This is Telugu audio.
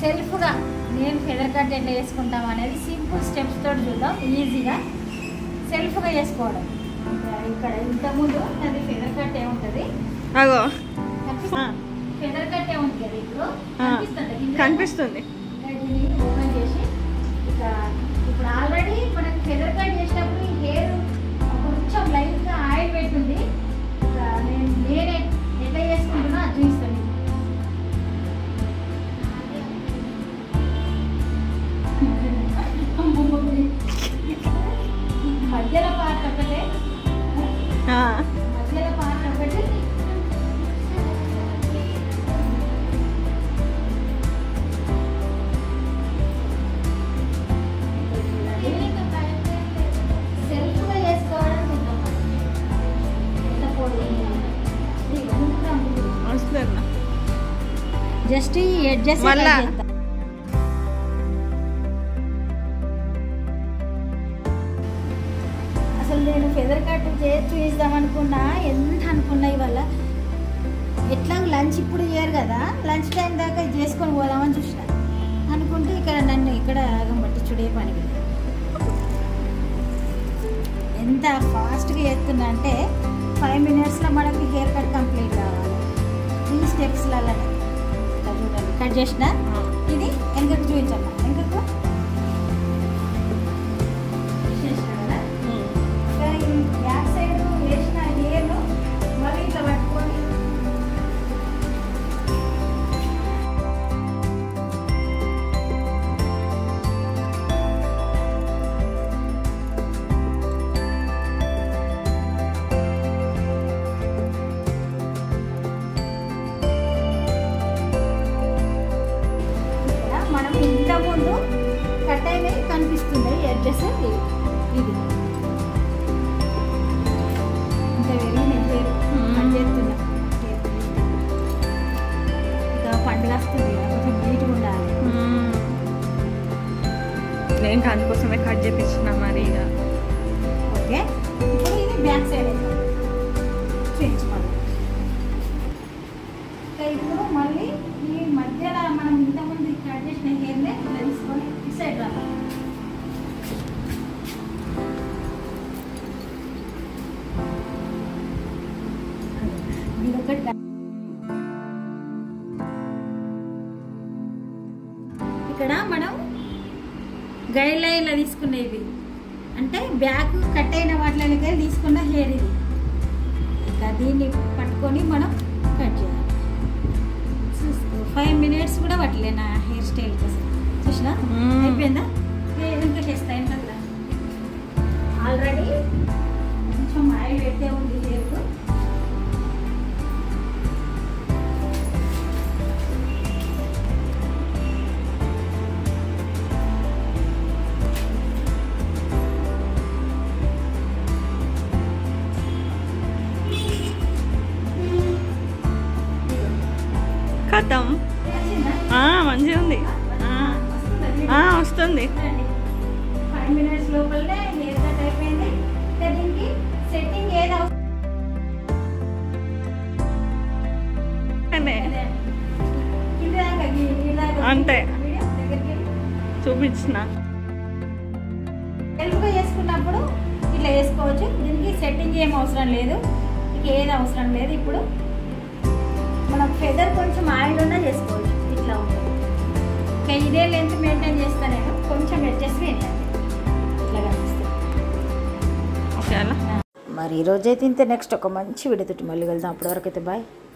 సెల్ఫ్గా నేను ఫెదర్ కట్ ఎట్లా వేసుకుంటాం అనేది సింపుల్ స్టెప్స్ తోటి చూద్దాం ఈజీగా సెల్ఫ్గా చేసుకోవడం ఇంకా ఇక్కడ ఇంతకుముందు అది ఫెదర్ కట్ ఏముంటుంది అగో ఆ, ఫెదర్ కట్ ఏముంటుంది కదా ఇప్పుడు ఆ, కనిపిస్తుంది కింద. కనిపిస్తుంది ఇంకా దీన్ని ఓపెన్ చేసి ఇక ఇప్పుడు ఆల్రెడీ మనకి ఫెదర్ కట్ చేసినప్పుడు ఈ హెయిర్ కొంచెం లైట్గా ఆయిల్ పెట్టుంది ఇక నేను నేనే ఎట్లా చేసుకుంటున్నా అది చూపిస్తాను మీకు. మధ్యలో పార్ట్ ఒకటే ఆ, మధ్యలో పార్ట్ ఒకటి సెల్ఫ్గా చేసుకోవడం వస్తుందన్న జస్ట్ ఈ ఎడ్జెస్ మళ్ళా? అసలు నేను ఫెదర్ కట్ చేసి చూపిద్దాం అనుకున్నా ఎంత అనుకున్నా ఇవాళ ఎట్లా లంచ్ ఇప్పుడు చేయరు కదా లంచ్ టైం దాకా ఇది చేసుకొని పోదామని చూసిన అనుకుంటే ఇక్కడ నన్ను ఇక్కడ ఆగం పట్టించుడే పని లేదు. ఎంత ఫాస్ట్గా చేస్తున్నా అంటే ఫైవ్ మినిట్స్లో మనకి హెయిర్ కట్ కంప్లీట్ కావాలి త్రీ స్టెప్స్లలో ఇట్లా చూడండి కట్ చేసిన ఇది వెనకకు చూపించమ్మా వెనకకు చేసిన కదా ఇంకా ఈ బ్యాక్ సైడ్ వేసిన హెయిర్ మళ్ళీ ఇట్లా పట్టుకొని ఇక్కడ మనం ఇంత ముందు కట్ అయినవి కనిపిస్తుంది ఎడ్జెస్ ఇది ఇది ఇంత పెరిగిన హెయిర్ కట్ చేస్తున్నా ఇంకా పండుగ వస్తుంది కదా, కొంచెం నీట్గా ఉండాలి మ్మ్. నేను అందుకోసమే కట్ చేపించిన మరి ఇక ఓకే ఇప్పుడు ఇది బ్యాక్ సైడ్ వేద్దాం. చూపించుకోండి ఇంకా ఇప్పుడు మళ్ళీ ఈ మధ్యలో మనం ఇంతకుముందు కట్ చేసిన హెయిర్నే ఇలా తీసుకొని ఇటు సైడ్ రావాలి ఇది ఒకటి కా- ఇక్కడ మనం గైడ్ లైన్లో తీసుకునేవి అంటే బ్యాక్ కట్ అయిన వాటిలోకి తీసుకున్న హెయిర్ ఇది ఇంకా దీన్ని పట్టుకొని మనం కట్ చేయాలి ఫైవ్ మినిట్స్ కూడా పట్టలే నా హెయిర్ స్టైల్ కోసం చూసినా మ్మ్. అయిపోయిందా ఇంకా చేస్తా ఇంకా ఆల్రెడీ కొంచెం ఆయిల్ పెట్టే ఉంది హెయిర్ కథం వచ్చిందా ఆ, మంచిగా ఉంది ఆ, ఆ, వస్తుంది ఫైవ్ మినిట్స్ లోపలనే హెయిర్ కట్ అయిపోయింది ఇంకా దీనికి సెట్టింగ్ ఏది అవసరం అదే, అదే. కింద దాకా గీ- ఈ దాకా అంతే. వీడియో దగ్గరికి వెళ్ళి. చూపించిన సెల్ఫ్గా చేసుకున్నప్పుడు ఇట్లా వేసుకోవచ్చు దీనికి సెట్టింగ్ ఏం అవసరం లేదు ఇక ఏది అవసరం లేదు ఇప్పుడు మనం ఫెదర్ కొంచెం ఆయిల్ ఉన్నా చేసుకోవచ్చు ఇట్లా ఉంటుంది ఇంకా ఇదే లెంత్ మెయింటైన్ చేస్తా నేను కొంచెం అడ్జస్ట్ వేయాలి ఇట్లా కనిపిస్తుంది ఓకే అలా మరి ఈరోజైతే ఇంతే నెక్స్ట్ ఒక మంచి వీడియోతో మళ్ళీ వెళ్దాం అప్పటివరకు అయితే బాయ్